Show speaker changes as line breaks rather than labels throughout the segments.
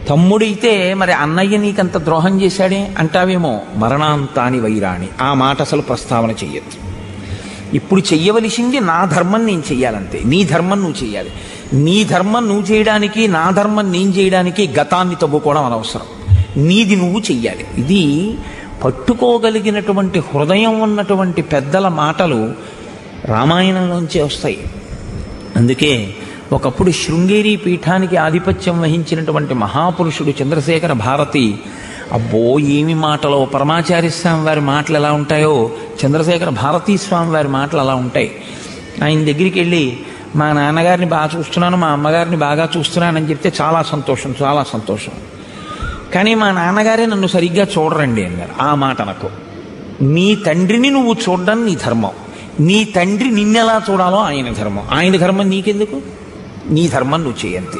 తమ్ముడైతే మరి అన్నయ్య నీకంత ద్రోహం చేశాడే అంటావేమో మరణాంతాని వైరాణి ఆ మాట అసలు ప్రస్తావన చెయ్యొద్దు ఇప్పుడు చెయ్యవలసింది నా ధర్మం నేను చెయ్యాలంతే నీ ధర్మం నువ్వు చెయ్యాలి నీ ధర్మం నువ్వు చేయడానికి నా ధర్మం నేను చేయడానికి గతాన్ని తవ్వుకోవడం అనవసరం నీది నువ్వు చెయ్యాలి ఇది పట్టుకోగలిగినటువంటి హృదయం ఉన్నటువంటి పెద్దల మాటలు రామాయణంలోంచే వస్తాయి అందుకే ఒకప్పుడు శృంగేరి పీఠానికి ఆధిపత్యం వహించినటువంటి మహాపురుషుడు చంద్రశేఖర భారతి అబ్బో ఏమి మాటలో పరమాచార్య స్వామి వారి మాటలు ఎలా ఉంటాయో చంద్రశేఖర భారతీ స్వామి వారి మాటలు అలా ఉంటాయి ఆయన దగ్గరికి వెళ్ళి మా నాన్నగారిని బాగా చూస్తున్నాను మా అమ్మగారిని బాగా చూస్తున్నానని చెప్తే చాలా సంతోషం చాలా సంతోషం కానీ మా నాన్నగారే నన్ను సరిగ్గా చూడరండి అన్నారు ఆ మాట నాకు నీ తండ్రిని నువ్వు చూడడం నీ ధర్మం నీ తండ్రి నిన్నెలా చూడాలో ఆయన ధర్మం ఆయన ధర్మం నీకెందుకు నీ ధర్మం నువ్వు చేయంతే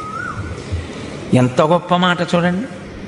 ఎంత గొప్ప మాట చూడండి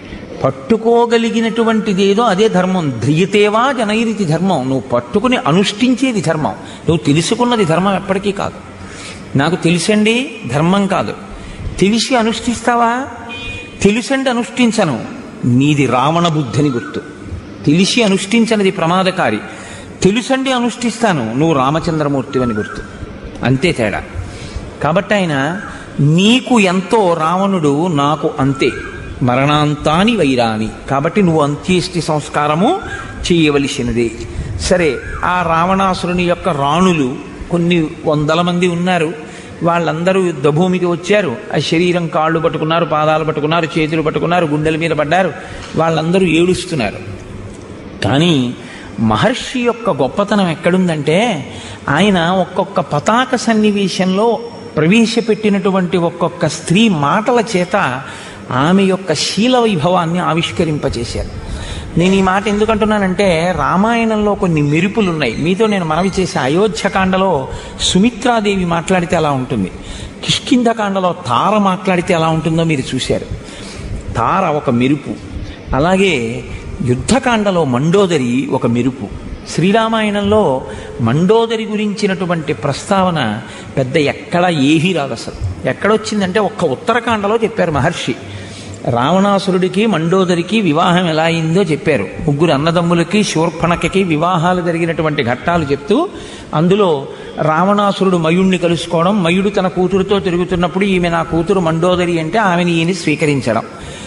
పట్టుకోగలిగినటువంటిది ఏదో అదే ధర్మం ధ్రియతేవా జనైరితి ధర్మం నువ్వు పట్టుకుని అనుష్ఠించేది ధర్మం నువ్వు తెలుసుకున్నది ధర్మం ఎప్పటికీ కాదు నాకు తెలిసండి ధర్మం కాదు తెలిసి అనుష్ఠిస్తావా తెలుసండి అనుష్ఠించను నీది రావణ బుద్ధిని గుర్తు తెలిసి అనుష్ఠించనిది ప్రమాదకారి తెలుసండి అనుష్ఠిస్తాను నువ్వు రామచంద్రమూర్తి అని గుర్తు అంతే తేడా కాబట్టి ఆయన నీకు ఎంతో రావణుడు నాకు అంతే మరణాంతాని వైరాని కాబట్టి నువ్వు అంత్యేష్టి సంస్కారము చేయవలసినదే సరే ఆ రావణాసురుని యొక్క రాణులు కొన్ని వందల మంది ఉన్నారు వాళ్ళందరూ యుద్ధభూమికి వచ్చారు ఆ శరీరం కాళ్ళు పట్టుకున్నారు పాదాలు పట్టుకున్నారు చేతులు పట్టుకున్నారు గుండెల మీద పడ్డారు వాళ్ళందరూ ఏడుస్తున్నారు కానీ మహర్షి యొక్క గొప్పతనం ఎక్కడుందంటే ఆయన ఒక్కొక్క పతాక సన్నివేశంలో ప్రవేశపెట్టినటువంటి ఒక్కొక్క స్త్రీ మాటల చేత ఆమె యొక్క శీల వైభవాన్ని ఆవిష్కరింపచేశారు నేను ఈ మాట ఎందుకంటున్నానంటే రామాయణంలో కొన్ని మెరుపులు ఉన్నాయి మీతో నేను మనవి చేసే అయోధ్యకాండలో సుమిత్రాదేవి మాట్లాడితే అలా ఉంటుంది కిష్కింధకాండలో తార మాట్లాడితే ఎలా ఉంటుందో మీరు చూశారు తార ఒక మెరుపు అలాగే యుద్ధకాండలో మండోదరి ఒక మెరుపు శ్రీరామాయణంలో మండోదరి గురించినటువంటి ప్రస్తావన పెద్ద ఎక్కడ ఏహీ రాదు అసలు ఎక్కడొచ్చిందంటే ఒక్క ఉత్తరకాండలో చెప్పారు మహర్షి రావణాసురుడికి మండోదరికి వివాహం ఎలా అయిందో చెప్పారు ముగ్గురు అన్నదమ్ములకి శూర్పణకకి వివాహాలు జరిగినటువంటి ఘట్టాలు చెప్తూ అందులో రావణాసురుడు మయుణ్ణి కలుసుకోవడం మయుడు తన కూతురుతో తిరుగుతున్నప్పుడు ఈమె నా కూతురు మండోదరి అంటే ఆమెని ఈయన స్వీకరించడం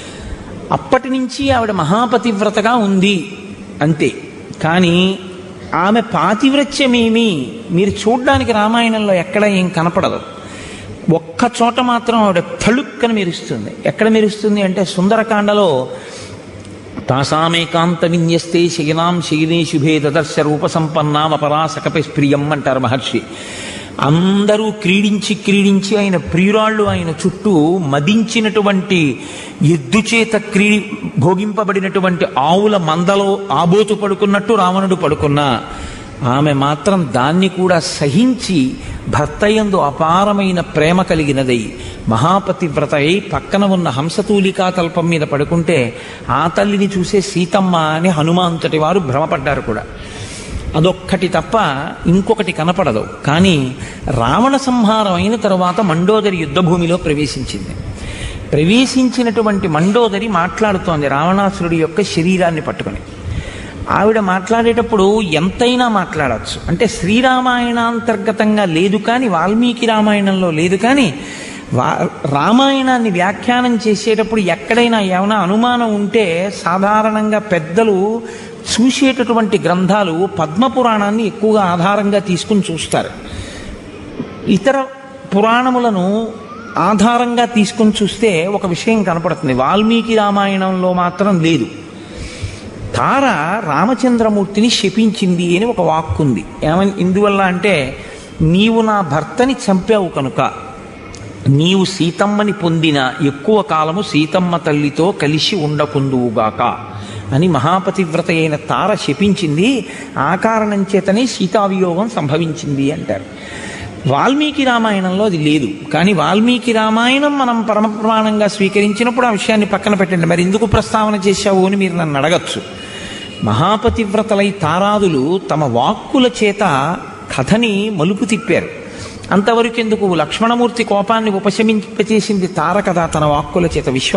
అప్పటి నుంచి ఆవిడ మహాపతివ్రతగా ఉంది అంతే కానీ ఆమె పాతివ్రత్యమేమి మీరు చూడ్డానికి రామాయణంలో ఎక్కడ ఏం కనపడదు ఒక్క చోట మాత్రం ఆవిడ తళుక్కని మెరుస్తుంది ఎక్కడ మెరుస్తుంది అంటే సుందరకాండలో తాసామేకాంత విన్యస్తే శయనాం శయనే శుభే దదర్శ రూప సంపన్నాం అపరాసకపై ప్రియం అంటారు మహర్షి అందరూ క్రీడించి క్రీడించి ఆయన ప్రియురాళ్ళు ఆయన చుట్టూ మదించినటువంటి ఎద్దు చేత క్రీడి భోగింపబడినటువంటి ఆవుల మందలో ఆబోతు పడుకున్నట్టు రావణుడు పడుకున్నా ఆమె మాత్రం దాన్ని కూడా సహించి భర్తయందు అపారమైన ప్రేమ కలిగినదై మహాపతివ్రత అయి పక్కన ఉన్న హంసతూలికా తల్పం మీద పడుకుంటే ఆ తల్లిని చూసే సీతమ్మ అని హనుమంతటి వారు భ్రమపడ్డారు కూడా అదొక్కటి తప్ప ఇంకొకటి కనపడదు కానీ రావణ సంహారం అయిన తరువాత మండోదరి యుద్ధభూమిలో ప్రవేశించింది ప్రవేశించినటువంటి మండోదరి మాట్లాడుతోంది రావణాసురుడి యొక్క శరీరాన్ని పట్టుకొని ఆవిడ మాట్లాడేటప్పుడు ఎంతైనా మాట్లాడచ్చు అంటే శ్రీరామాయణాంతర్గతంగా లేదు కానీ వాల్మీకి రామాయణంలో లేదు కానీ వా రామాయణాన్ని వ్యాఖ్యానం చేసేటప్పుడు ఎక్కడైనా ఏమైనా అనుమానం ఉంటే సాధారణంగా పెద్దలు చూసేటటువంటి గ్రంథాలు పద్మపురాణాన్ని ఎక్కువగా ఆధారంగా తీసుకుని చూస్తారు ఇతర పురాణములను ఆధారంగా తీసుకుని చూస్తే ఒక విషయం కనపడుతుంది వాల్మీకి రామాయణంలో మాత్రం లేదు తార రామచంద్రమూర్తిని శపించింది అని ఒక వాక్కుంది ఏమని ఇందువల్ల అంటే నీవు నా భర్తని చంపావు కనుక నీవు సీతమ్మని పొందిన ఎక్కువ కాలము సీతమ్మ తల్లితో కలిసి ఉండకుందువుగాక అని మహాపతివ్రత అయిన తార శపించింది ఆ కారణం చేతనే సీతావియోగం సంభవించింది అంటారు వాల్మీకి రామాయణంలో అది లేదు కానీ వాల్మీకి రామాయణం మనం పరమ ప్రమాణంగా స్వీకరించినప్పుడు ఆ విషయాన్ని పక్కన పెట్టండి మరి ఎందుకు ప్రస్తావన చేశావు అని మీరు నన్ను అడగచ్చు మహాపతివ్రతలై తారాదులు తమ వాక్కుల చేత కథని మలుపు తిప్పారు అంతవరకు ఎందుకు లక్ష్మణమూర్తి కోపాన్ని ఉపశమింపచేసింది తార కదా తన వాక్కుల చేత విశ్వ